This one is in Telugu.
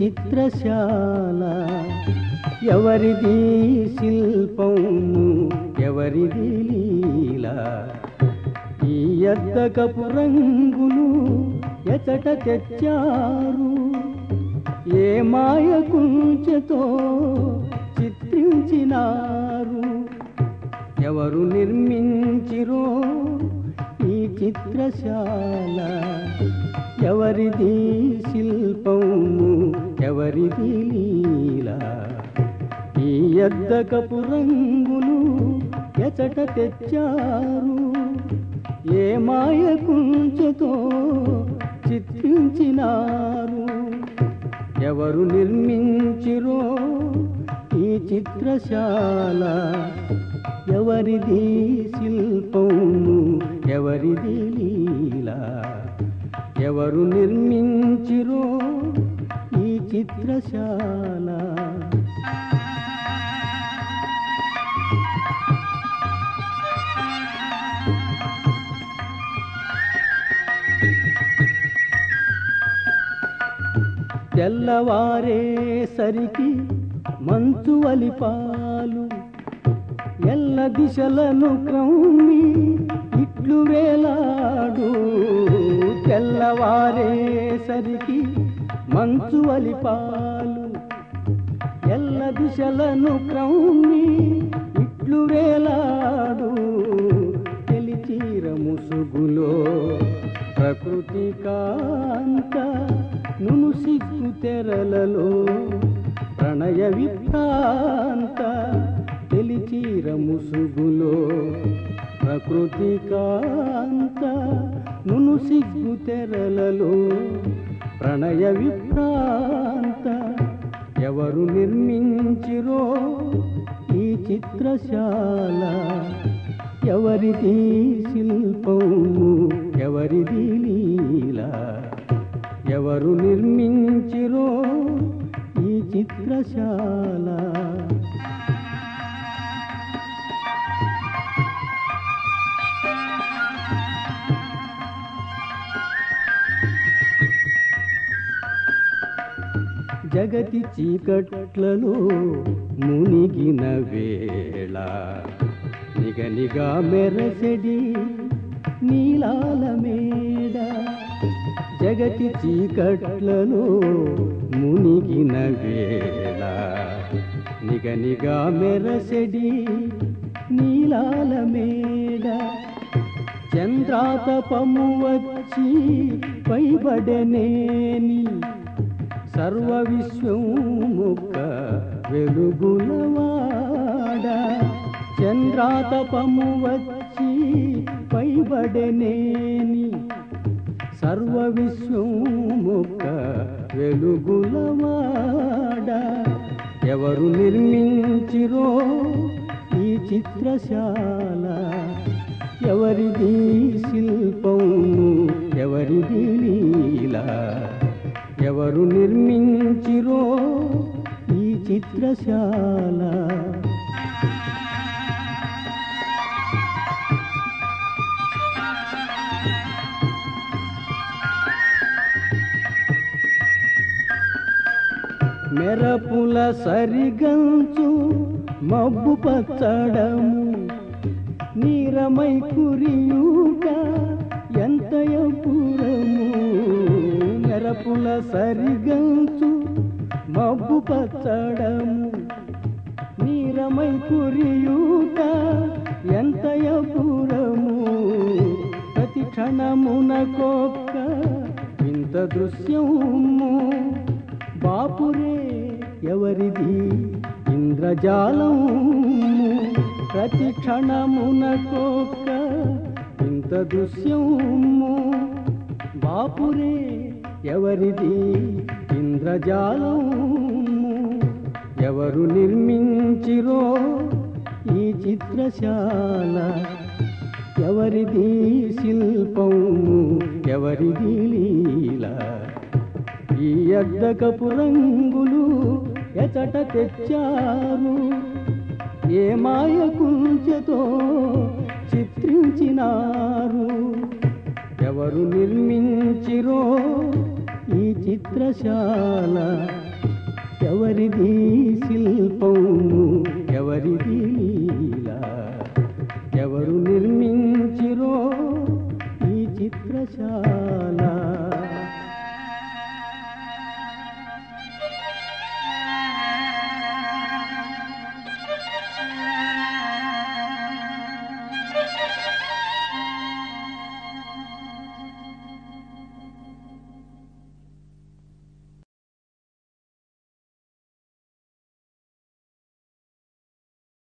చిత్రశాల ఎవరిది శిల్పము ఎవరిది లీల ఈ అద్దకపు రంగులు ఎచట తెచ్చారు ఏ మాయ కుంచెతో చిత్రించినారు ఎవరు నిర్మించిరో ఈ చిత్రశాల ఎవరిది శిల్పము ఎవరిది లీల ఈ అద్దకపు రంగులు ఎచట తెచ్చారు ఏ మాయ కుంచెతో చిత్రించినారు ఎవరు నిర్మించిరో ఈ చిత్రశాల ఎవరిది శిల్పము ఎవరిది లీల ఎవరు నిర్మించిరో ఈ చిత్రశాల తెల్లవారేసరికి మంచు వలిపాలు ఎల్ల దిశలను క్రౌమి ఇట్లు వేలాడు తెల్లవారేసరికి మంచు వలిపాలు ఎల్ల దిశలను క్రౌమి ఇట్లు వేలాడు తెలిచీర ముసుగులో ప్రకృతి కాంత నును సిగ్గు తెరలలో ప్రణయ విభ్రాంత తెలిచీర ముసుగులో ప్రకృతి కాంత నును సిగ్గు తెరలలో ప్రణయ విభ్రాంత ఎవరు నిర్మించిరో ఈ చిత్రశాల ఎవరిది శిల్పము ఎవరిది లీల ఎవరు నిర్మించిరో ఈ చిత్రశాల జగతి చీకట్లలో మునిగిన వేళ నిగనిగా మెరసెడి నీలాల మేడ జగతి చీకట్లలో మునిగిన వేళ నిగనిగా మెరసెడి నీలాల మేడ చంద్రాతపము వచ్చి పైబడనేని సర్వ విశ్వముక వెలుగులవాడ చంద్రాతపము వచ్చి పైబడనేని సర్వ విశ్వముక వెలుగులవాడ ఎవరు నిర్మించిరో ఈ చిత్రశాల ఎవరిది శిల్పము ఎవరిది లీల ఎవరు నిర్మించిరో ఈ చిత్రశాల మెరపుల సరిగంచు మబ్బు పచ్చడము నీరమై కురియుట ఎంతయపురము మెరపుల సరిగంచు మబ్బు పచ్చడము నీరమై కురియుట ఎంతయపురము ప్రతి క్షణమునకొక్క వింత దృశ్యము బాపురే ఎవరిది ఇంద్రజాలము ప్రతి క్షణమునకొక్క ఇంత దృశ్యము బాపురే ఎవరిది ఇంద్రజాలము ఎవరు నిర్మించిరో ఈ చిత్రశాల ఎవరిది శిల్పము ఎవరిది లీల ఈ అద్దకపు రంగులు ఎచట తెచ్చారు ఏ మాయ కుంచెతో చిత్రించినారు ఎవరు నిర్మించిరో ఈ చిత్రశాల ఎవరిది శిల్పము ఎవరిది లీల ఎవరు నిర్మించిరో ఈ చిత్రశాల